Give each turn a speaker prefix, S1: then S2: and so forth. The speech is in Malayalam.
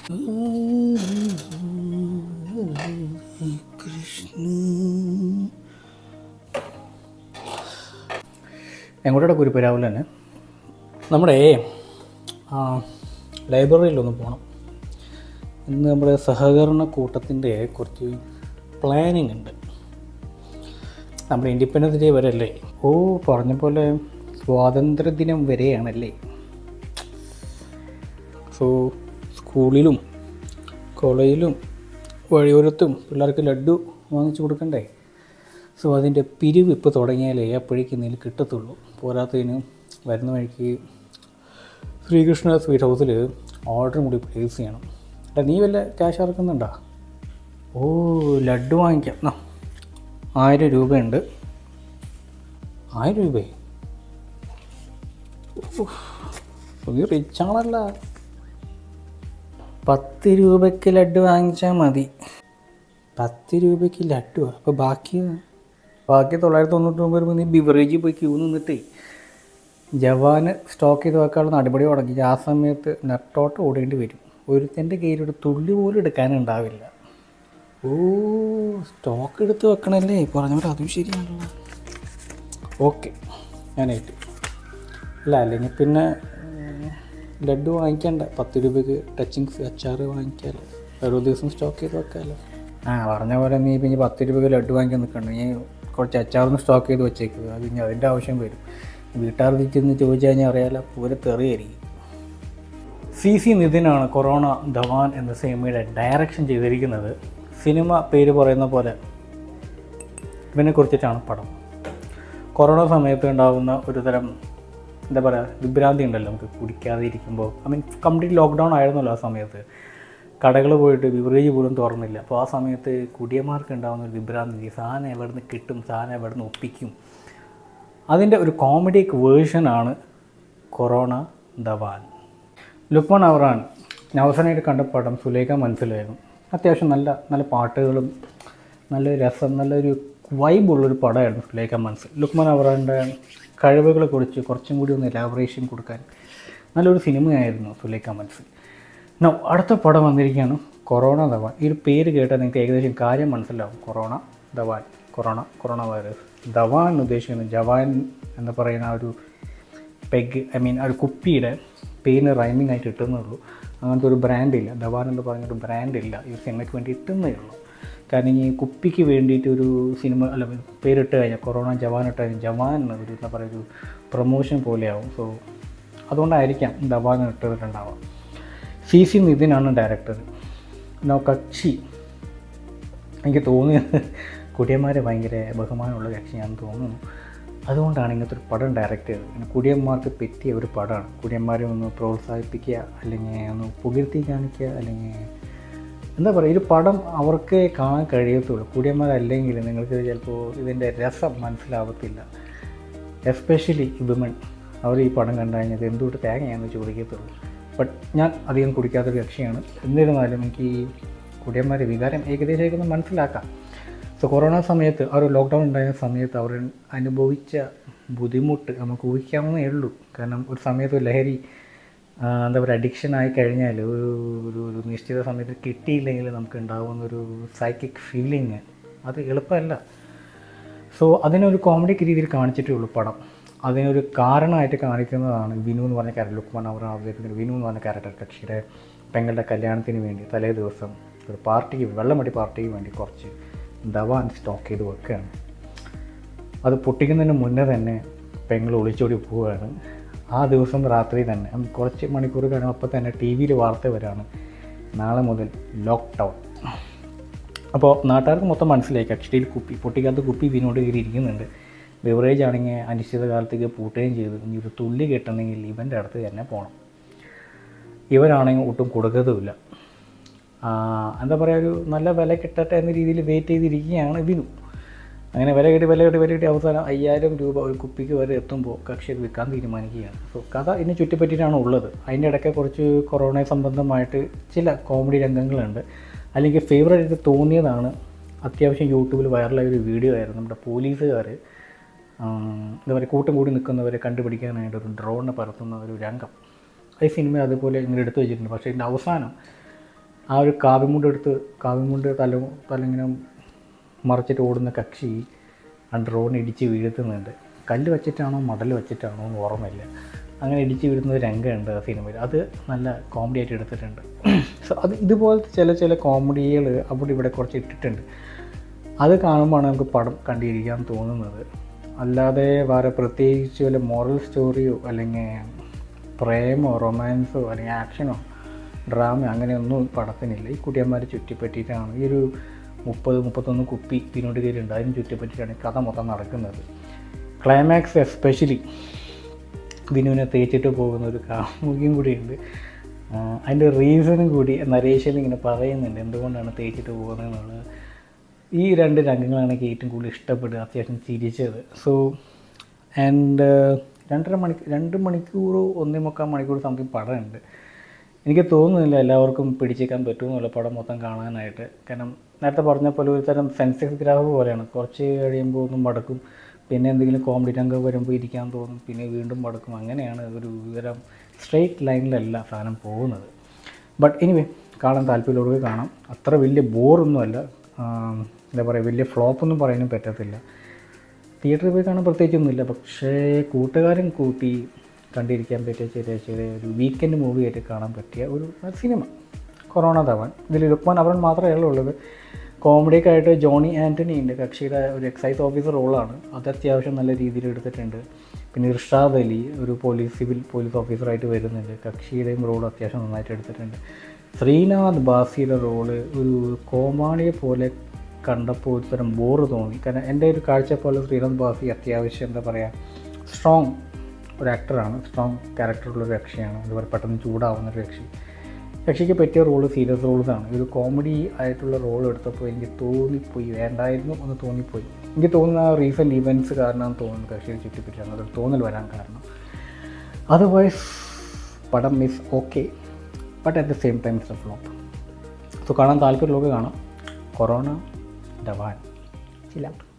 S1: എങ്ങോട്ടാണ് കുരിപ്പ് രാവിലെ തന്നെ നമ്മുടെ ആ, ലൈബ്രറിയിലൊന്ന് പോകണം ഇന്ന് നമ്മുടെ സഹകരണ കൂട്ടത്തിൻ്റെ കുറച്ച് പ്ലാനിങ് ഉണ്ട് നമ്മുടെ ഇൻഡിപെൻഡൻസ് ഡേ വരെ അല്ലേ ഓ പറഞ്ഞ പോലെ സ്വാതന്ത്ര്യദിനം വരെയാണല്ലേ സോ സ്കൂളിലും കോളേജിലും വഴിയോരത്തും പിള്ളേർക്ക് ലഡ്ഡു വാങ്ങിച്ചു കൊടുക്കണ്ടേ സോ അതിൻ്റെ പിരിവ് ഇപ്പോൾ തുടങ്ങിയാലേ അപ്പോഴേക്കും ഇതിൽ കിട്ടത്തുള്ളൂ പോരാത്തതിന് വരുന്ന വഴിക്ക് ശ്രീകൃഷ്ണ സ്വീറ്റ് ഹൗസിൽ ഓർഡർ കൂടി പ്ലേസ് ചെയ്യണം എടാ നീ വല്ല ക്യാഷ് ഇറക്കുന്നുണ്ടോ ഓ ലഡ്ഡു വാങ്ങിക്കാം എന്നാ ആയിരം രൂപയുണ്ട് ആയിരം രൂപയെ ഉഫ്, നീ റിച്ച് ആണല്ല പത്ത് രൂപയ്ക്ക് ലഡ്ഡു വാങ്ങിച്ചാൽ മതി പത്ത് രൂപയ്ക്ക് ലഡ്ഡു അപ്പോൾ ബാക്കി ബാക്കി തൊള്ളായിരത്തി തൊണ്ണൂറ്റി ഒമ്പത് രൂപ നീ ബിവറേജിൽ പോയി ക്യൂ നിന്നിട്ടേ ജവാന് സ്റ്റോക്ക് ചെയ്ത് വെക്കാനുള്ള നടപടി തുടങ്ങി ആ സമയത്ത് നെട്ടോട്ട് ഓടേണ്ടി വരും ഒരുത്തൻ്റെ കയ്യിൽ ഒരു തുള്ളി പോലും എടുക്കാനുണ്ടാവില്ല ഓ സ്റ്റോക്ക് എടുത്ത് വെക്കണല്ലേ പറഞ്ഞവർ അതും ശരിയാണല്ലോ ഓക്കെ ഞാനേറ്റു അല്ല അല്ലെങ്കിൽ പിന്നെ ഉം, ലഡ്ഡു വാങ്ങിക്കണ്ട പത്ത് രൂപയ്ക്ക് ടച്ചിങ്സ് അച്ചാർ വാങ്ങിക്കാമല്ലോ ഓരോ ദിവസം സ്റ്റോക്ക് ചെയ്ത് വെക്കാമല്ലോ ആ പറഞ്ഞ പോലെ നീ പിന്നെ പത്ത് രൂപയ്ക്ക് ലഡ്ഡു വാങ്ങിക്കാൻ നിൽക്കണ്ട നീ കുറച്ച് അച്ചാറൊന്ന് സ്റ്റോക്ക് ചെയ്ത് വെച്ചേക്കുക അത് ഇനി അതിൻ്റെ ആവശ്യം വരും വീട്ടുകാർ ചെന്ന് ചോദിച്ചു കഴിഞ്ഞാൽ അറിയാലോ പൂരെ തെറിയായിരിക്കും സി സി നിതിനാണ് കൊറോണ ധവാൻ എന്ന സിനിമയുടെ ഡയറക്ഷൻ ചെയ്തിരിക്കുന്നത് സിനിമ പേര് പറയുന്ന പോലെ ഇവനെ കുറിച്ചിട്ടാണ് പടം കൊറോണ സമയത്ത് ഉണ്ടാകുന്ന ഒരു തരം എന്താ പറയുക വിഭ്രാന്തി ഉണ്ടല്ലോ നമുക്ക് കുടിക്കാതെ ഇരിക്കുമ്പോൾ ഐ മീൻ കംപ്ലീറ്റ് ലോക്ക്ഡൗൺ ആയിരുന്നല്ലോ ആ സമയത്ത് കടകൾ പോയിട്ട് ബിവറേജ് പോലും തുറന്നില്ല അപ്പോൾ ആ സമയത്ത് കുടിയന്മാർക്ക് ഉണ്ടാകുന്ന ഒരു വിഭ്രാന്തി സാധനം എവിടെ നിന്ന് കിട്ടും സാധനം എവിടെ നിന്ന് ഒപ്പിക്കും അതിൻ്റെ ഒരു കോമഡിക് വേർഷനാണ് കൊറോണ ദവാൻ ലുക്മൺ അവറാൻ ഞാൻ അവസാനമായിട്ട് കണ്ട പടം സുലേഖ മനസ്സിലായിരുന്നു അത്യാവശ്യം നല്ല നല്ല പാട്ടുകളും നല്ല രസം നല്ലൊരു വൈബുള്ളൊരു പടമായിരുന്നു സുലേഖ മനസ്സിൽ ലുക്മൻ അവറാൻ്റെ കഴിവുകളെ കുറിച്ച് കുറച്ചും കൂടി ഒന്ന് എലാബറേഷൻ കൊടുക്കാൻ നല്ലൊരു സിനിമയായിരുന്നു സുലേഖ മനസ്സിൽ നോ അടുത്ത പടം വന്നിരിക്കുകയാണ് കൊറോണ ദവാൻ ഈ ഒരു പേര് കേട്ടാൽ നിങ്ങൾക്ക് ഏകദേശം കാര്യം മനസ്സിലാവും corona Dhavan corona corona virus Dhavan എന്ന് ഉദ്ദേശിക്കുന്നത് ജവാൻ എന്ന് പറയുന്ന ആ ഒരു പെഗ് ഐ മീൻ ആ ഒരു കുപ്പിയുടെ പേരിന് റൈമിംഗ് ആയിട്ട് ഇട്ടുന്നേ ഉള്ളൂ അങ്ങനത്തെ ഒരു ബ്രാൻഡ് ഇല്ല ദവാൻ എന്ന് പറഞ്ഞൊരു ബ്രാൻഡ് ഇല്ല ഈ സിനിമയ്ക്ക് വേണ്ടി ഇട്ടുന്നേ ഉള്ളൂ കാരണം ഈ കുപ്പിക്ക് വേണ്ടിയിട്ട് ഒരു സിനിമ അല്ല പേരിട്ട് കഴിഞ്ഞാൽ കൊറോണ ജവാൻ ഇട്ട് കഴിഞ്ഞാൽ ജവാൻ എന്ന് ഒരു എന്താ പറയുക ഒരു പ്രൊമോഷൻ പോലെയാവും സോ അതുകൊണ്ടായിരിക്കാം ദവാൻ ഇട്ടിട്ടുണ്ടാവുക സി സി നിതിനാണ് ഡയറക്ടർ നോ കക്ഷി എനിക്ക് തോന്നിയത് കുടിയന്മാരെ ഭയങ്കര ബഹുമാനമുള്ള കക്ഷിയാണെന്ന് തോന്നുന്നു അതുകൊണ്ടാണ് ഇങ്ങനത്തെ ഒരു പടം ഡയറക്റ്റ് ചെയ്തത് പിന്നെ കുടിയന്മാർക്ക് പറ്റിയ ഒരു പടമാണ് കുടിയന്മാരെ ഒന്ന് പ്രോത്സാഹിപ്പിക്കുക അല്ലെങ്കിൽ ഒന്ന് പുകഴ്ത്തി കാണിക്കുക അല്ലെങ്കിൽ എന്താ പറയുക ഒരു പടം അവർക്ക് കാണാൻ കഴിയത്തുള്ളൂ കുടിയന്മാരല്ലെങ്കിൽ നിങ്ങൾക്ക് ചിലപ്പോൾ ഇതിൻ്റെ രസം മനസ്സിലാവത്തില്ല എസ്പെഷ്യലി വിമൺ അവർ ഈ പടം കണ്ടു കഴിഞ്ഞാൽ ഇത് എന്തുകൊണ്ട് തേങ്ങയാണെന്ന് ചോദിക്കത്തുള്ളൂ ബട്ട് ഞാൻ അധികം കുടിക്കാത്തൊരു കക്ഷിയാണ് എന്നിരുന്നാലും എനിക്ക് ഈ കുടിയന്മാരെ വികാരം ഏകദേശം ഒന്ന് മനസ്സിലാക്കാം സോ കൊറോണ സമയത്ത് ആ ഒരു ലോക്ക്ഡൗൺ ഉണ്ടായ സമയത്ത് അവർ അനുഭവിച്ച ബുദ്ധിമുട്ട് നമുക്ക് ഊഹിക്കാവുന്നേ ഉള്ളൂ കാരണം ഒരു സമയത്ത് ഒരു ലഹരി ആ, എന്താ പറയുക അഡിക്ഷൻ ആയി കഴിഞ്ഞാൽ ഒരു ഒരു ഒരു നിശ്ചിത സമയത്ത് കിട്ടിയില്ലെങ്കിൽ നമുക്ക് ഉണ്ടാകുന്ന ഒരു സൈക്കിക് ഫീലിങ് അത് എളുപ്പമല്ല സോ അതിനൊരു കോമഡിക്ക് രീതിയിൽ കാണിച്ചിട്ടേ ഉള്ളൂ പടം അതിനൊരു കാരണമായിട്ട് കാണിക്കുന്നതാണ് വിനു എന്ന് പറഞ്ഞ ക്യാരക്ടർ ലുക്മാൻ അവർ അവതരിപ്പിക്കുന്ന വിനു എന്ന് പറഞ്ഞ ക്യാരക്ടർ കക്ഷിയുടെ പെങ്ങളുടെ കല്യാണത്തിന് വേണ്ടി തലേ ദിവസം ഒരു പാർട്ടിക്ക് വെള്ളമടി പാർട്ടിക്ക് വേണ്ടി കുറച്ച് ദവാൻ സ്റ്റോക്ക് ചെയ്ത് വെക്കുകയാണ് അത് പൊട്ടിക്കുന്നതിന് മുന്നേ തന്നെ പെങ്ങൾ ഒളിച്ചോടി പോവുകയാണ് ആ ദിവസം രാത്രി തന്നെ ഉം, കുറച്ച് മണിക്കൂർ കഴിഞ്ഞപ്പോൾ തന്നെ ടി വിയിൽ വാർത്ത വരാണ് നാളെ മുതൽ ലോക്ക്ഡൗൺ അപ്പോൾ നാട്ടുകാർക്ക് മൊത്തം മനസ്സിലായി കക്ഷിയിൽ കുപ്പി പൊട്ടിക്കാത്ത കുപ്പി വിനോട് കയറി ഇരിക്കുന്നുണ്ട് ബിവറേജ് ആണെങ്കിൽ അനിശ്ചിതകാലത്തേക്ക് പൂട്ടുകയും ചെയ്തു ഇനി ഒരു തുള്ളി കിട്ടണമെങ്കിൽ ഇവൻ്റെ അടുത്ത് തന്നെ പോകണം ഇവരാണെങ്കിൽ ഒട്ടും കൊടുക്കത്തുമില്ല ആ, എന്താ പറയുക ഒരു നല്ല വില കിട്ടട്ടെ എന്ന രീതിയിൽ വെയിറ്റ് ചെയ്തിരിക്കുകയാണ് വിനു അങ്ങനെ വില കിട്ടി വില കിട്ടി വില കിട്ടി അവസാനം അയ്യായിരം രൂപ ഒരു കുപ്പിക്ക് വരെ എത്തുമ്പോൾ കക്ഷി അത് വിൽക്കാൻ തീരുമാനിക്കുകയാണ് സോ കഥ ഇതിനെ ചുറ്റിപ്പറ്റിയിട്ടാണ് ഉള്ളത് അതിൻ്റെ ഇടയ്ക്ക് കുറച്ച് കൊറോണ സംബന്ധമായിട്ട് ചില കോമഡി രംഗങ്ങളുണ്ട് അല്ലെങ്കിൽ ഫേവറേറ്റ് ആയിട്ട് തോന്നിയതാണ് അത്യാവശ്യം യൂട്യൂബിൽ വൈറലായ ഒരു വീഡിയോ ആയിരുന്നു നമ്മുടെ പോലീസുകാർ എന്താ പറയുക കൂട്ടം കൂടി നിൽക്കുന്നവരെ കണ്ടുപിടിക്കാനായിട്ട് ഒരു ഡ്രോണിനെ പറത്തുന്ന ഒരു രംഗം ഈ സിനിമ അതുപോലെ ഇങ്ങനെ എടുത്തു വെച്ചിട്ടുണ്ട് പക്ഷേ ഇതിൻ്റെ അവസാനം ആ ഒരു കാവിമുണ്ട് എടുത്ത് കാവിമുണ്ട് തല തലങ്ങനെ മറിച്ചിട്ട് ഓടുന്ന കക്ഷി ആ ഡ്രോൺ ഇടിച്ച് വീഴ്ത്തുന്നുണ്ട് കല്ല് വെച്ചിട്ടാണോ മടൽ വെച്ചിട്ടാണോ എന്ന് ഓർമ്മയില്ല അങ്ങനെ ഇടിച്ച് വീഴുന്ന ഒരു രംഗമുണ്ട് ആ സിനിമയിൽ അത് നല്ല കോമഡി ആയിട്ട് എടുത്തിട്ടുണ്ട് സോ അത് ഇതുപോലത്തെ ചില ചില കോമഡികൾ അവിടെ ഇവിടെ കുറച്ച് ഇട്ടിട്ടുണ്ട് അത് കാണുമ്പോഴാണ് നമുക്ക് പടം കണ്ടിരിക്കാൻ തോന്നുന്നത് അല്ലാതെ വേറെ പ്രത്യേകിച്ച് വല്ല മോറൽ സ്റ്റോറിയോ അല്ലെങ്കിൽ പ്രേമോ റൊമാൻസോ അല്ലെങ്കിൽ ആക്ഷനോ ഡ്രാമ അങ്ങനെയൊന്നും പടത്തിനില്ല ഈ കുട്ടിയന്മാരെ ചുറ്റിപ്പറ്റിയിട്ടാണ് ഈ ഒരു മുപ്പത് മുപ്പത്തൊന്ന് കുപ്പി പിന്നോട്ട് കയറിയുണ്ട് അതിന് ചുറ്റിപ്പറ്റിയിട്ടാണ് ഈ കഥ മൊത്തം നടക്കുന്നത് ക്ലൈമാക്സ് എസ്പെഷ്യലി വിനുവിനെ തേച്ചിട്ട് പോകുന്ന ഒരു കാമുകിയും കൂടിയുണ്ട് ആ, അതിൻ്റെ റീസണും കൂടി നരേഷൻ ഇങ്ങനെ പറയുന്നുണ്ട് എന്തുകൊണ്ടാണ് തേച്ചിട്ട് പോകുന്നത് എന്നുള്ളത് ഈ രണ്ട് രംഗങ്ങളാണ് എനിക്ക് ഏറ്റവും കൂടുതൽ ഇഷ്ടപ്പെടുക അത്യാവശ്യം ചിരിച്ചത് സോ ആൻഡ് രണ്ടര മണി രണ്ട് മണിക്കൂർ ഒന്നേ മുക്കാൽ മണിക്കൂർ സംതിങ് പടമുണ്ട് എനിക്ക് തോന്നുന്നില്ല എല്ലാവർക്കും പിടിച്ചേക്കാൻ പറ്റുമെന്നുള്ള പടം മൊത്തം കാണാനായിട്ട് കാരണം നേരത്തെ പറഞ്ഞ പോലെ ഒരു തരം സെൻസസ് ഗ്രാഫ് പോലെയാണ് കുറച്ച് കഴിയുമ്പോൾ ഒന്നും മടക്കും പിന്നെ എന്തെങ്കിലും കോമഡി രംഗം വരുമ്പോൾ ഇരിക്കാൻ തോന്നും പിന്നെ വീണ്ടും മടക്കും അങ്ങനെയാണ് ഒരു തരം സ്ട്രെയിറ്റ് ലൈനിലല്ല സാധനം പോകുന്നത് ബട്ട് എനിവേ കാണാൻ താല്പര്യമുള്ളവർക്ക് കാണാം അത്ര വലിയ ബോറൊന്നുമല്ല ആം, എന്താ പറയുക വലിയ ഫ്ലോപ്പൊന്നും പറയാനും പറ്റത്തില്ല തിയേറ്ററിൽ പോയി കാണാൻ പ്രത്യേകിച്ചൊന്നുമില്ല പക്ഷേ കൂട്ടുകാരും കൂട്ടി കണ്ടിരിക്കാൻ പറ്റിയ ചെറിയ ചെറിയ ഒരു വീക്കെൻഡ് മൂവി ആയിട്ട് കാണാൻ പറ്റിയ ഒരു സിനിമ കൊറോണ ധവൻ ഇതിൽ ലുക്മാൻ അവൻ മാത്രമേ ഉള്ളത് കോമഡിയൊക്കെ ആയിട്ട് ജോണി ആൻ്റണി ഉണ്ട് കക്ഷിയുടെ ഒരു എക്സൈസ് ഓഫീസർ റോളാണ് അത് അത്യാവശ്യം നല്ല രീതിയിൽ എടുത്തിട്ടുണ്ട് പിന്നെ ഇർഷാദ് അലി ഒരു പോലീസ് സിവിൽ പോലീസ് ഓഫീസറായിട്ട് വരുന്നുണ്ട് കക്ഷിയുടെയും റോൾ അത്യാവശ്യം നന്നായിട്ട് എടുത്തിട്ടുണ്ട് ശ്രീനാഥ് ബാസിയുടെ റോള് ഒരു കോമാളിയെ പോലെ കണ്ടപ്പോൾ ഒരു തരം ബോറ് തോന്നി കാരണം എൻ്റെ ഒരു കാഴ്ചപ്പാടിൽ ശ്രീനാഥ് ബാസി അത്യാവശ്യം എന്താ പറയുക സ്ട്രോങ് ഒരു ആക്ടറാണ് സ്ട്രോങ് ക്യാരക്ടറുള്ള ഒരു രക്ഷയാണ് അതുപോലെ പെട്ടെന്ന് ചൂടാവുന്ന ഒരു രക്ഷി രക്ഷയ്ക്ക് പറ്റിയ റോള് സീരിയസ് റോൾസാണ് ഒരു കോമഡി ആയിട്ടുള്ള റോൾ എടുത്തപ്പോൾ എനിക്ക് തോന്നിപ്പോയി വേണ്ടായിരുന്നു എന്ന് തോന്നിപ്പോയി എനിക്ക് തോന്നുന്ന ആ റീസെൻറ്റ് ഇവൻറ്റ്സ് കാരണമാണ് തോന്നുന്നത് കക്ഷിയെ ചുറ്റിപ്പറ്റിയാണ് അതൊരു തോന്നൽ വരാൻ കാരണം അതർവൈസ് പടം miss okay but at the same time it's a flop so കാണാൻ താല്പര്യമുള്ളവർക്ക് കാണാം കൊറോണ ഡവാൻ ചില